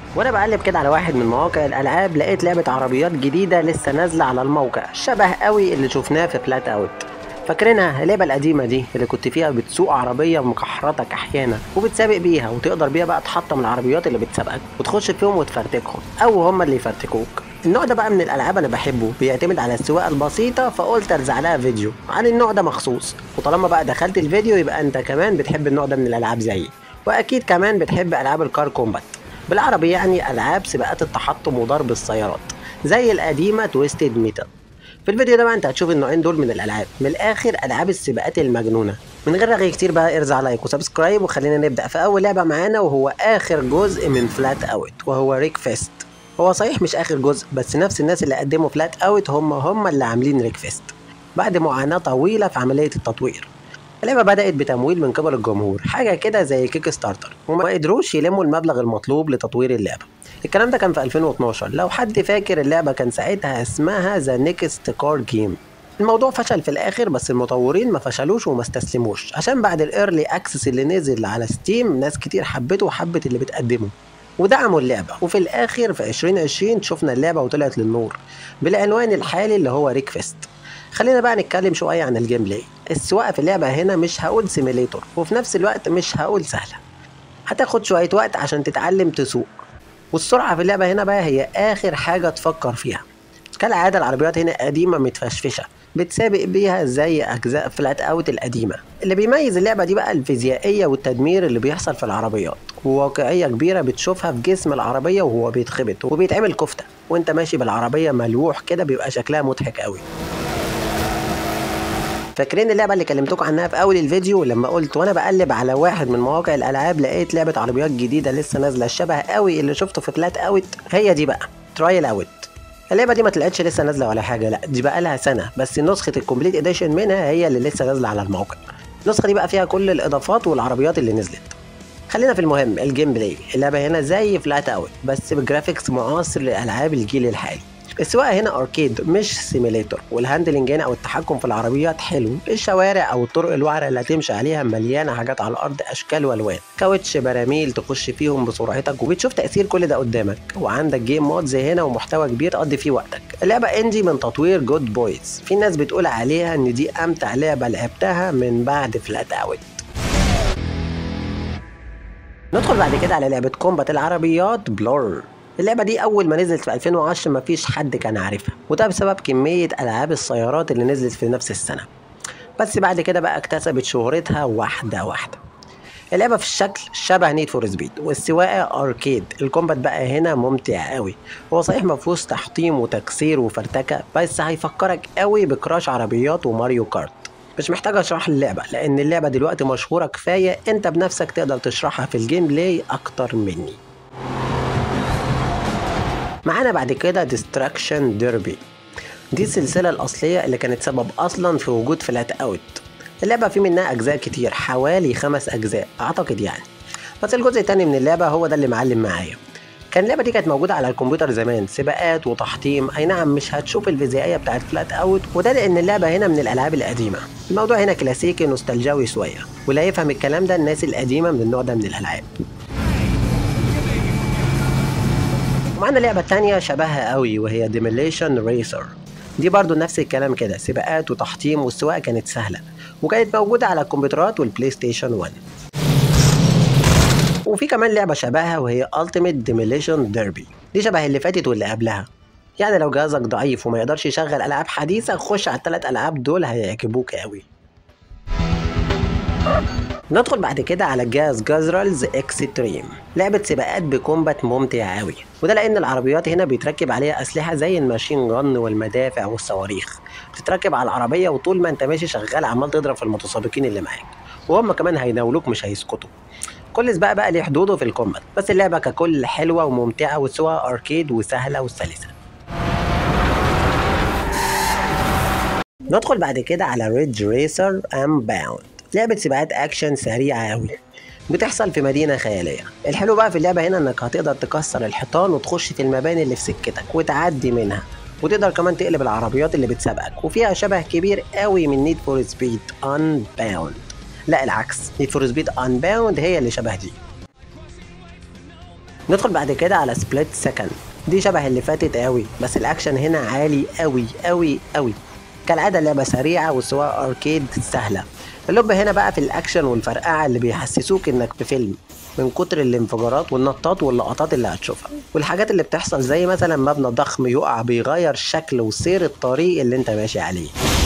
وانا بقلب كده على واحد من مواقع الالعاب لقيت لعبه عربيات جديده لسه نازله على الموقع شبه قوي اللي شفناه في فلات اوت فاكرينها اللعبه القديمه دي اللي كنت فيها بتسوق عربيه مكحرتك احيانا وبتسابق بيها وتقدر بيها بقى تحطم العربيات اللي بتسابقك وتخش فيهم وتفرتكهم او هم اللي يفرتكوك النوع ده بقى من الالعاب انا بحبه بيعتمد على السواقه البسيطه فقلت ارزع لها فيديو عن النوع ده مخصوص وطالما بقى دخلت الفيديو يبقى انت كمان بتحب النوع ده من الالعاب زيي واكيد كمان بتحب العاب الكار كومبات بالعربي يعني العاب سباقات التحطم وضرب السيارات زي القديمه تويستد ميتال في الفيديو ده بقى انت هتشوف النوعين دول من الالعاب من الاخر العاب السباقات المجنونه من غير رغي كتير بقى ارزع لايك وسبسكرايب وخلينا نبدا في اول لعبه معانا وهو اخر جزء من فلات اوت وهو ريك فيست هو صحيح مش اخر جزء بس نفس الناس اللي قدموا فلات اوت هم هم اللي عاملين ريك فيست بعد معاناه طويله في عمليه التطوير اللعبة بدأت بتمويل من قبل الجمهور حاجة كده زي كيك ستارتر وما قدروش يلموا المبلغ المطلوب لتطوير اللعبة الكلام ده كان في 2012 لو حد فاكر اللعبة كان ساعتها اسمها ذا نيكست كار جيم الموضوع فشل في الاخر بس المطورين ما فشلوش وما استسلموش عشان بعد الايرلي اكسس اللي نزل على ستيم ناس كتير حبته وحبت اللي بتقدمه ودعموا اللعبة وفي الآخر في 2020 شفنا اللعبة وطلعت للنور بالعنوان الحالي اللي هو ريك فيست خلينا بقى نتكلم شوية عن الجيم بلاي السواقة في اللعبة هنا مش هقول سيميليتور وفي نفس الوقت مش هقول سهلة هتاخد شوية وقت عشان تتعلم تسوق والسرعة في اللعبة هنا بقى هي آخر حاجة تفكر فيها كالعادة العربيات هنا قديمة متفشفشة بتسابق بيها زي أجزاء فلات أوت القديمة اللي بيميز اللعبة دي بقى الفيزيائية والتدمير اللي بيحصل في العربيات وواقعية كبيرة بتشوفها في جسم العربية وهو بيتخبط وبيتعمل كفتة وانت ماشي بالعربية ملوح كده بيبقى شكلها مضحك قوي فاكرين اللعبه اللي كلمتكم عنها في اول الفيديو لما قلت وانا بقلب على واحد من مواقع الالعاب لقيت لعبه عربيات جديده لسه نازله شبه قوي اللي شفته في فلات اوت هي دي بقى ترايل اوت اللعبه دي ما طلعتش لسه نازله ولا حاجه لا دي بقى لها سنه بس نسخه الكومبليت اديشن منها هي اللي لسه نازله على الموقع النسخه دي بقى فيها كل الاضافات والعربيات اللي نزلت خلينا في المهم الجيم بلاي اللعبه هنا زي فلات اوت بس بجرافيكس معاصر لالعاب الجيل الحالي السواقه هنا اركيد مش سيميليتور والهاندلنج هنا او التحكم في العربيات حلو الشوارع او الطرق الوعره اللي هتمشي عليها مليانه حاجات على الارض اشكال والوان كاوتش براميل تخش فيهم بسرعتك وبتشوف تاثير كل ده قدامك وعندك جيم مودز هنا ومحتوى كبير تقضي فيه وقتك اللعبه انجي من تطوير جود بويز في ناس بتقول عليها ان دي امتع لعبه لعبتها من بعد فلات اوت ندخل بعد كده على لعبة كومبات العربيات بلور اللعبة دي أول ما نزلت في 2010 مفيش حد كان عارفها وده بسبب كمية ألعاب السيارات اللي نزلت في نفس السنة بس بعد كده بقى اكتسبت شهرتها واحدة واحدة اللعبة في الشكل شبه نيد فور سبيد والسواقة أركيد الكومبات بقى هنا ممتع قوي هو صحيح مفهوش تحطيم وتكسير وفرتكة بس هيفكرك قوي بكراش عربيات وماريو كارت مش محتاج اشرح اللعبة لان اللعبة دلوقتي مشهورة كفاية انت بنفسك تقدر تشرحها في الجيم بلاي اكتر مني معانا بعد كده ديستراكشن ديربي دي السلسلة الأصلية اللي كانت سبب أصلا في وجود فلات أوت اللعبة في منها أجزاء كتير حوالي خمس أجزاء أعتقد يعني بس الجزء التاني من اللعبة هو ده اللي معلم معايا كان اللعبة دي كانت موجودة على الكمبيوتر زمان سباقات وتحطيم أي نعم مش هتشوف الفيزيائية بتاعت فلات أوت وده لأن اللعبة هنا من الألعاب القديمة الموضوع هنا كلاسيكي نوستالجاوي شوية ولا يفهم الكلام ده الناس القديمة من النوع ده من الألعاب ومعانا لعبة تانية شبهها قوي وهي ديميليشن ريسر دي برضو نفس الكلام كده سباقات وتحطيم والسواقة كانت سهلة وكانت موجودة على الكمبيوترات والبلاي ستيشن 1 وفي كمان لعبة شبهها وهي Ultimate Demolition Derby دي شبه اللي فاتت واللي قبلها يعني لو جهازك ضعيف وما يقدرش يشغل ألعاب حديثة خش على التلات ألعاب دول هيعجبوك قوي ندخل بعد كده على جهاز جازرالز اكستريم لعبة سباقات بكومبات ممتع قوي وده لأن العربيات هنا بيتركب عليها أسلحة زي الماشين جن والمدافع والصواريخ بتتركب على العربية وطول ما أنت ماشي شغال عمال تضرب في المتسابقين اللي معاك وهم كمان هيناولوك مش هيسكتوا كل سباق بقى ليه حدوده في الكومبات بس اللعبة ككل حلوة وممتعة وسواء أركيد وسهلة وسلسة ندخل بعد كده على ريدج ريسر ام باوند لعبة سباقات أكشن سريعة أوي بتحصل في مدينة خيالية الحلو بقى في اللعبة هنا انك هتقدر تكسر الحيطان وتخش في المباني اللي في سكتك وتعدي منها وتقدر كمان تقلب العربيات اللي بتسابقك وفيها شبه كبير قوي من نيد فور سبيد ان باوند لا العكس نيد فور سبيد ان باوند هي اللي شبه دي ندخل بعد كده على سبليت سكند دي شبه اللي فاتت قوي بس الاكشن هنا عالي قوي قوي قوي كالعادة اللعبة سريعة والسواقة اركيد سهلة اللب هنا بقى في الاكشن والفرقعة اللي بيحسسوك انك في فيلم من كتر الانفجارات والنطات واللقطات اللي هتشوفها والحاجات اللي بتحصل زي مثلا مبنى ضخم يقع بيغير شكل وسير الطريق اللي انت ماشي عليه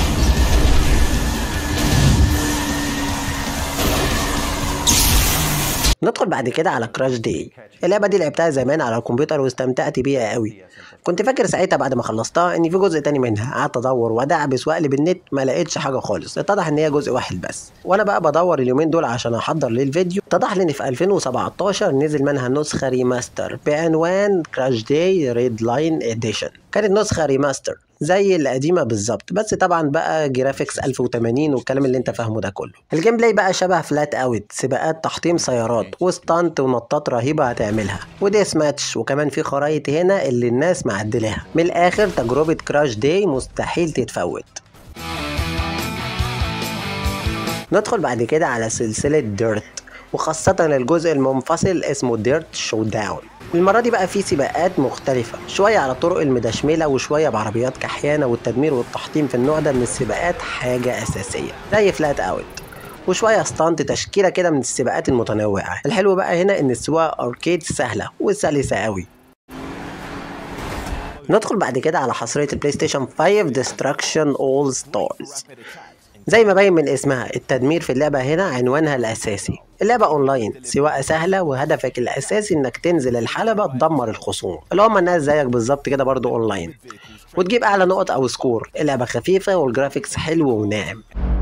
ندخل بعد كده على كراش داي اللعبه دي لعبتها زمان على الكمبيوتر واستمتعت بيها قوي كنت فاكر ساعتها بعد ما خلصتها ان في جزء تاني منها قعدت ادور وادعبس واقلب النت ما لقيتش حاجه خالص اتضح ان هي جزء واحد بس وانا بقى بدور اليومين دول عشان احضر للفيديو اتضح لي ان في 2017 نزل منها نسخه ريماستر بعنوان كراش داي ريد لاين اديشن كانت نسخه ريماستر زي القديمه بالظبط بس طبعا بقى جرافيكس 1080 والكلام اللي انت فاهمه ده كله الجيم بلاي بقى شبه فلات اوت سباقات تحطيم سيارات وستانت ونطات رهيبه هتعملها وديس ماتش وكمان في خرايط هنا اللي الناس معدلاها من الاخر تجربه كراش داي مستحيل تتفوت ندخل بعد كده على سلسله ديرت وخاصة الجزء المنفصل اسمه ديرت شو داون المرة دي بقى في سباقات مختلفة شوية على طرق المدشملة وشوية بعربيات كحيانة والتدمير والتحطيم في النوع ده من السباقات حاجة أساسية زي فلات أوت وشوية ستانت تشكيلة كده من السباقات المتنوعة الحلو بقى هنا إن السواقة أركيد سهلة وسلسة قوي ندخل بعد كده على حصرية البلاي ستيشن 5 ديستراكشن اول ستارز زي ما باين من اسمها التدمير في اللعبة هنا عنوانها الأساسي اللعبة أونلاين سواقة سهلة وهدفك الأساسي إنك تنزل الحلبة تدمر الخصوم اللي هم الناس زيك بالظبط كده برضو أونلاين وتجيب أعلى نقط أو سكور اللعبة خفيفة والجرافيكس حلو وناعم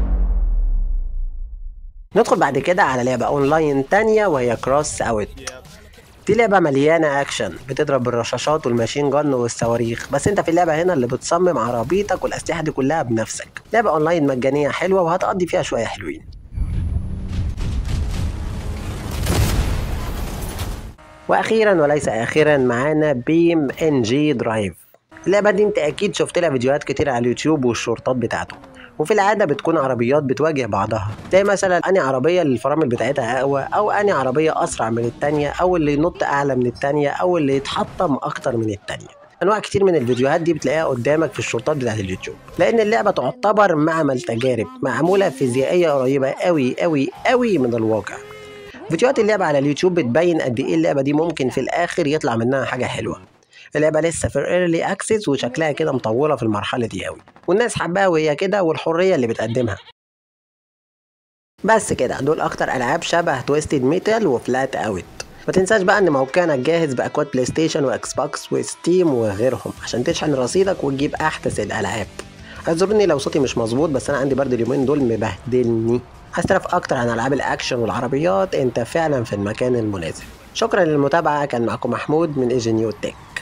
ندخل بعد كده على لعبة أونلاين تانية وهي كروس أوت دي لعبة مليانة أكشن بتضرب بالرشاشات والماشين جن والصواريخ بس أنت في اللعبة هنا اللي بتصمم عربيتك والأسلحة دي كلها بنفسك لعبة أونلاين مجانية حلوة وهتقضي فيها شوية حلوين واخيرا وليس اخيرا معانا بيم ان جي درايف اللعبه دي انت اكيد شفت لها فيديوهات كتير على اليوتيوب والشورتات بتاعته وفي العاده بتكون عربيات بتواجه بعضها زي مثلا اني عربيه اللي الفرامل بتاعتها اقوى او اني عربيه اسرع من التانية او اللي ينط اعلى من التانية او اللي يتحطم اكتر من التانية انواع كتير من الفيديوهات دي بتلاقيها قدامك في الشورتات بتاعت اليوتيوب لان اللعبه تعتبر معمل تجارب معموله فيزيائيه قريبه قوي قوي قوي من الواقع فيديوهات اللعبة على اليوتيوب بتبين قد ايه اللعبة دي ممكن في الآخر يطلع منها حاجة حلوة اللعبة لسه في الايرلي اكسس وشكلها كده مطولة في المرحلة دي قوي والناس حباها وهي كده والحرية اللي بتقدمها بس كده دول أكتر ألعاب شبه تويستد ميتال وفلات أوت ما تنساش بقى ان موقعنا جاهز باكواد بلاي ستيشن واكس بوكس وستيم وغيرهم عشان تشحن رصيدك وتجيب احدث الالعاب اعذروني لو صوتي مش مظبوط بس انا عندي برد اليومين دول مبهدلني عايز تعرف اكتر عن العاب الاكشن والعربيات انت فعلا في المكان المناسب شكرا للمتابعه كان معكم محمود من ايجي نيو تك